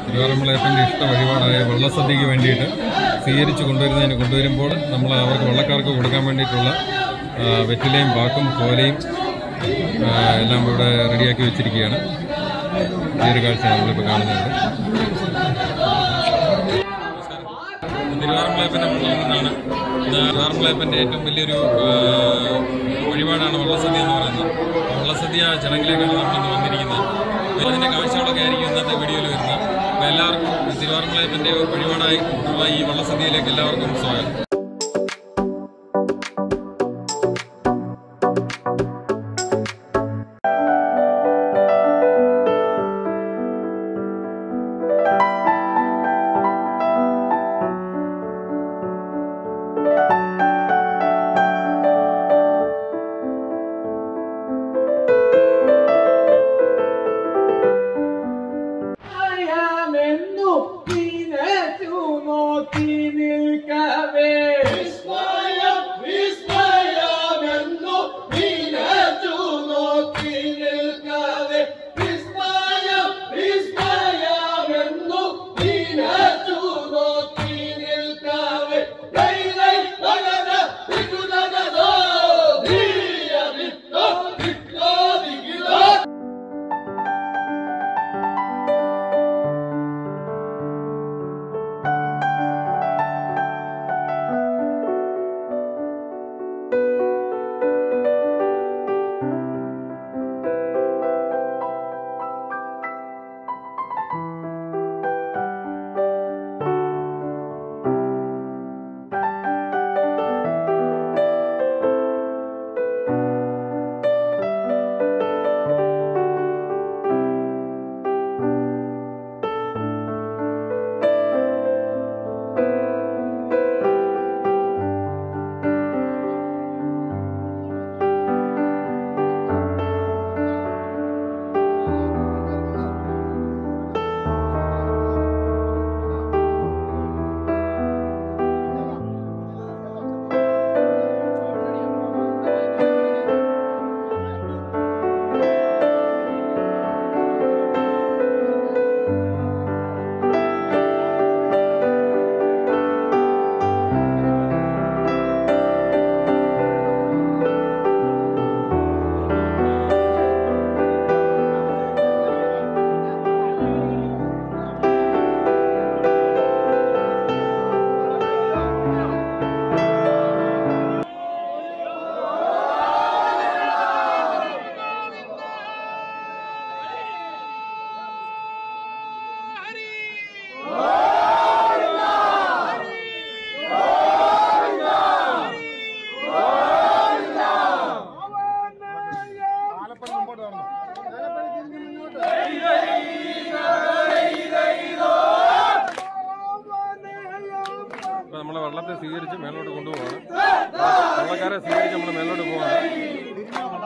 തിരുവാറന്മുളയപ്പൻ്റെ ഇഷ്ട വഴിപാടായ വെള്ളസദ്യക്ക് വേണ്ടിയിട്ട് സ്വീകരിച്ച് കൊണ്ടുവരുന്നതിന് കൊണ്ടുവരുമ്പോൾ നമ്മൾ അവർക്ക് വള്ളക്കാർക്ക് കൊടുക്കാൻ വേണ്ടിയിട്ടുള്ള ആ, വെറ്റിലയും പാക്കും കോലയും ആ, എല്ലാം ഇവിടെ റെഡിയാക്കി വെച്ചിരിക്കുകയാണ് ഈ ഒരു കാഴ്ചയാണ് നമ്മളിപ്പോൾ കാണുന്നത് തിരുവാറന്മുളയപ്പൻ്റെ മുന്നിൽ നിന്നാണ് ഇത് തിരുവാറന്മുളയപ്പൻ്റെ ഏറ്റവും വലിയൊരു ആ, വഴിപാടാണ് വള്ളസദ്യ എന്ന് പറയുന്നത് വള്ളസദ്യ ചടങ്ങിലേക്കാണ് നമ്മളിന്ന് വന്നിരിക്കുന്നത് അപ്പോൾ ഇതിൻ്റെ കാഴ്ചകളൊക്കെ ആയിരിക്കും ഇന്നത്തെ വീഡിയോയിൽ വരുന്നത് അപ്പോൾ എല്ലാവർക്കും തിരുവാറന്മുളയപ്പൻ്റെ വഴിപാടായി ഉള്ള ഈ വള്ളസദ്യയിലേക്ക് എല്ലാവർക്കും സ്വാഗതം ാമെന്നു നിനച്ചു നോക്കി നിൽക്കവേ വിസ്മയം വിസ്മയമെന്നു നിനച്ചു നോക്കി നിൽക്കവേ വിസ്മയം വിസ്മയമെന്നു നിനച്ചു നോക്കി നിൽക്കവേ ലൈ ലൈ ലഗന വികുലഗതോ ധീയ വിത്തോ വിത്തോ ദിഗിലോ അപ്പോൾ നമ്മൾ വള്ളത്തെ സ്വീകരിച്ച് മേലോട്ട് കൊണ്ടുപോവാണ് വള്ളക്കാരെ സ്വീകരിച്ച് നമ്മൾ മേലോട്ട് പോവാണ്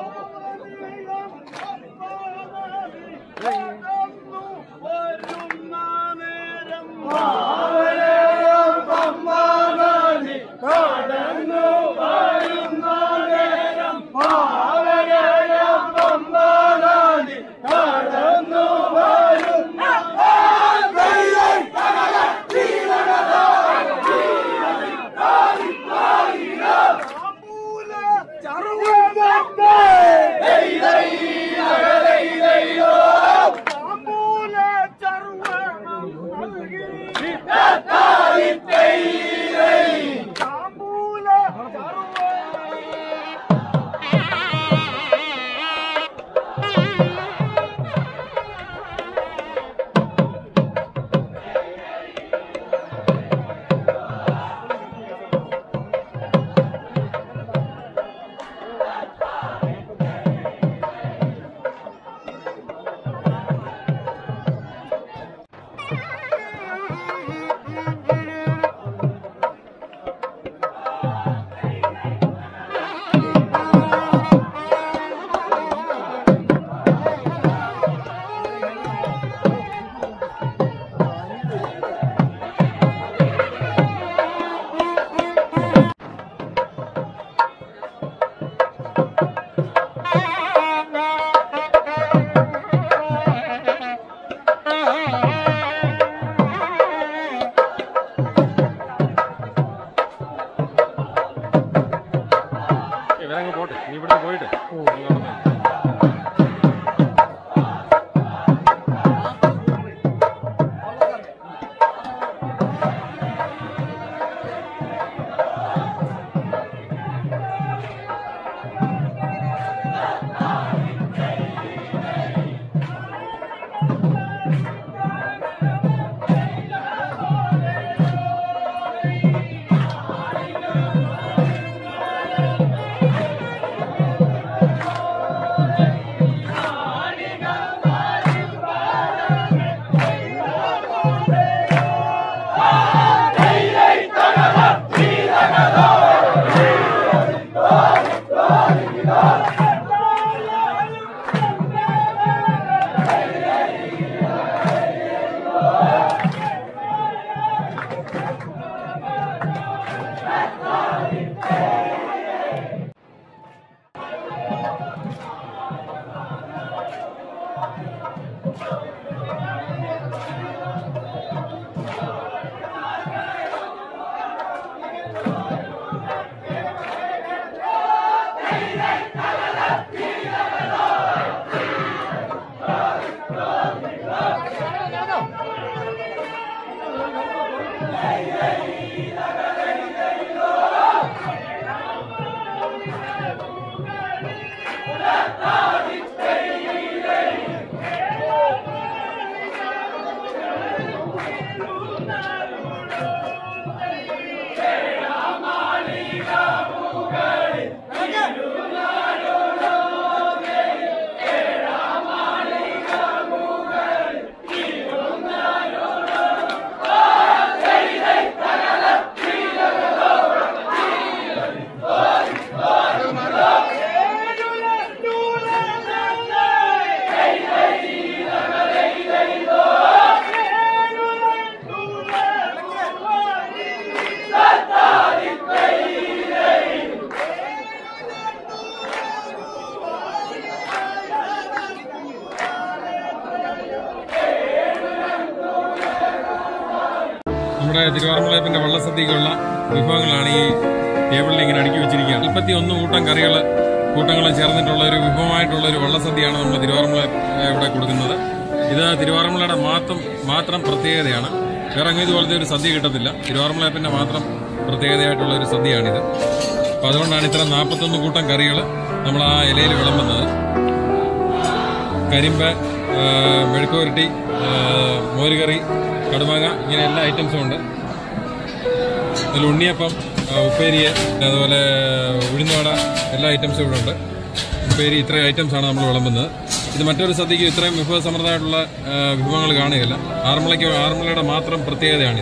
നമ്മുടെ തിരുവാറന്മുളയപ്പന്റെ വള്ളസദ്യക്കുള്ള വിഭവങ്ങളാണ് ഈ ടേബിളിൽ ഇങ്ങനെ അടുക്കി വെച്ചിരിക്കുകയാണ് മുപ്പത്തി ഒന്ന് കൂട്ടം കറികൾ കൂട്ടങ്ങൾ ചേർന്നിട്ടുള്ള ഒരു വിഭവമായിട്ടുള്ള ഒരു വള്ളസദ്യയാണ് നമ്മൾ തിരുവാറന്മുള ഏഹ്, ഇവിടെ കൊടുക്കുന്നത് ഇത് തിരുവാറന്മുളയുടെ മാത്രം മാത്രം പ്രത്യേകതയാണ് വേറെ അങ്ങ് ഇതുപോലത്തെ ഒരു സദ്യ കിട്ടത്തില്ല തിരുവാറന്മുളയപ്പന്റെ മാത്രം പ്രത്യേകതയായിട്ടുള്ള ഒരു സദ്യയാണിത് അപ്പോൾ അതുകൊണ്ടാണ് ഇത്ര നാൽപ്പത്തൊന്ന് കൂട്ടം കറികൾ നമ്മൾ ആ ഇലയിൽ വിളമ്പുന്നത് കരിമ്പ് ആ, മെഴുക്കുവരട്ടി ആ, മോരുകറി കടുമാങ്ങ ഇങ്ങനെ എല്ലാ ഐറ്റംസും ഉണ്ട് അതിൽ ഉണ്ണിയപ്പം ആ, ഉപ്പേരിയെ അതുപോലെ ഉഴുന്നുവട എല്ലാ ഐറ്റംസും ഇവിടെ ഉണ്ട് ഉപ്പേരി ഇത്രയും ഐറ്റംസാണ് നമ്മൾ വിളമ്പുന്നത് ഇത് മറ്റൊരു സദ്യക്ക് ഇത്രയും വിഭവസമൃദ്ധമായിട്ടുള്ള ആ, വിഭവങ്ങൾ കാണുകയില്ല ആറന്മുളയ്ക്ക് ആറന്മുളയുടെ മാത്രം പ്രത്യേകതയാണിത്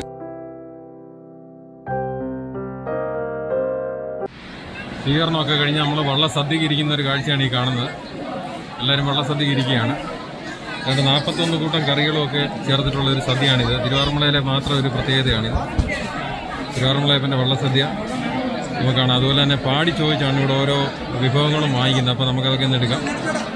സ്വീകരണമൊക്കെ കഴിഞ്ഞ് നമ്മൾ വള്ളസദ്യക്ക് ഇരിക്കുന്ന ഒരു കാഴ്ചയാണ് ഈ കാണുന്നത് എല്ലാവരും വള്ളസദ്യക്ക് ഇരിക്കുകയാണ് രണ്ട് നാൽപ്പത്തൊന്ന് കൂട്ടം കറികളുമൊക്കെ ചേർത്തിട്ടുള്ള ഒരു സദ്യയാണിത് തിരുവാറന്മുളയിലെ മാത്രം ഒരു പ്രത്യേകതയാണിത് തിരുവാറന്മുളയപ്പൻ്റെ വള്ളസദ്യ നമുക്കാണ് അതുപോലെ തന്നെ പാടി ചോദിച്ചാണ് ഇവിടെ ഓരോ വിഭവങ്ങളും വാങ്ങിക്കുന്നത് അപ്പോൾ നമുക്കതൊക്കെ ഒന്ന് എടുക്കാം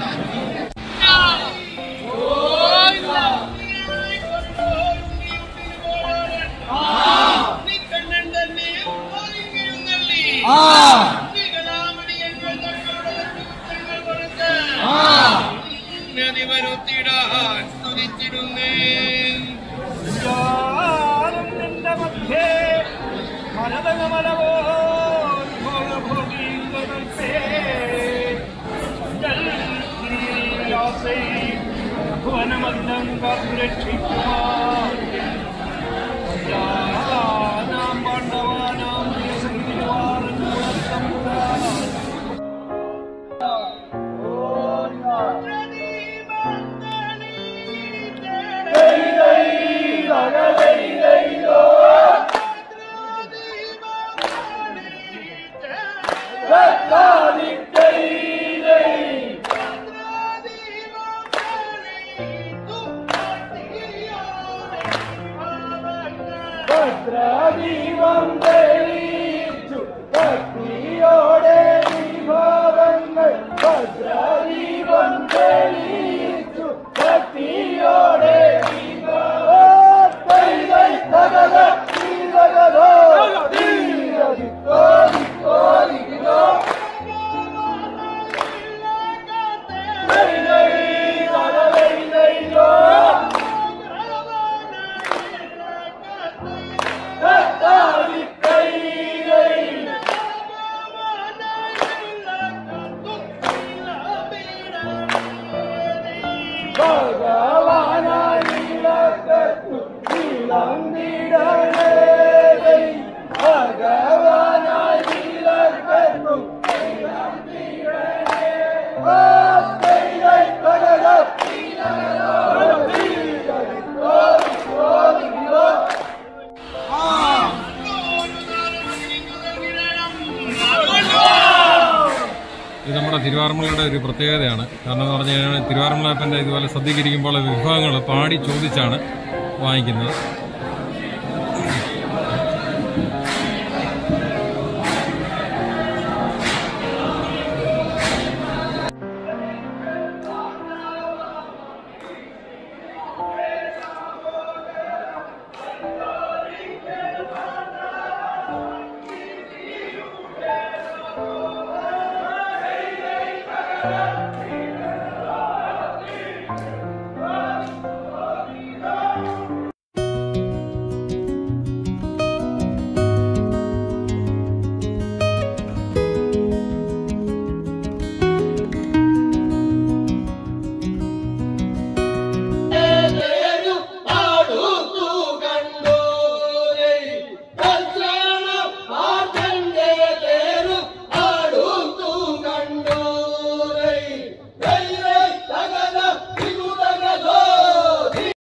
വരുത്തിടാൻ സ്തുതിച്ചിടുന്നേ നിന്റെ മധ്യേ മരതകമലവോ ഭോഗഭോഗീന്ദ്രനൽപേ ജൽഗിരിയാസൈ ഭുവനമഗ്നം കാത്തുരക്ഷിക്കുമാർ നാം പാണ്ഡവാനാം ഭദ്രദീപം തെളിയിച്ചു ഭക്തിയോടെ വിഭവങ്ങൾ ഭദ്രദീപം തെളിയിച്ചു ഭക്തിയോടെ വിഭവം തൈ തൈ തകത തീരകതോ തീരതി കോരി കോരി ഗോ തൈ തൈ തക തൈ തൈ ഗോ തത്താലി കൈ കൈ ഭഗവാനായിലകത്തു വിളങ്ങിടണേ ഭഗവാനായിലകത്തു വിളങ്ങിടണേ ഓ കൈ കൈ ഭഗവ ഇത് നമ്മുടെ തിരുവാറന്മുളയുടെ ഒരു പ്രത്യേകതയാണ് കാരണം എന്ന് പറഞ്ഞു കഴിഞ്ഞാൽ തിരുവാറന്മുളയപ്പൻ്റെ ഇതുപോലെ സദ്യക്ക് ഇരിക്കുമ്പോൾ വിഭവങ്ങൾ പാടി ചോദിച്ചാണ് വാങ്ങിക്കുന്നത്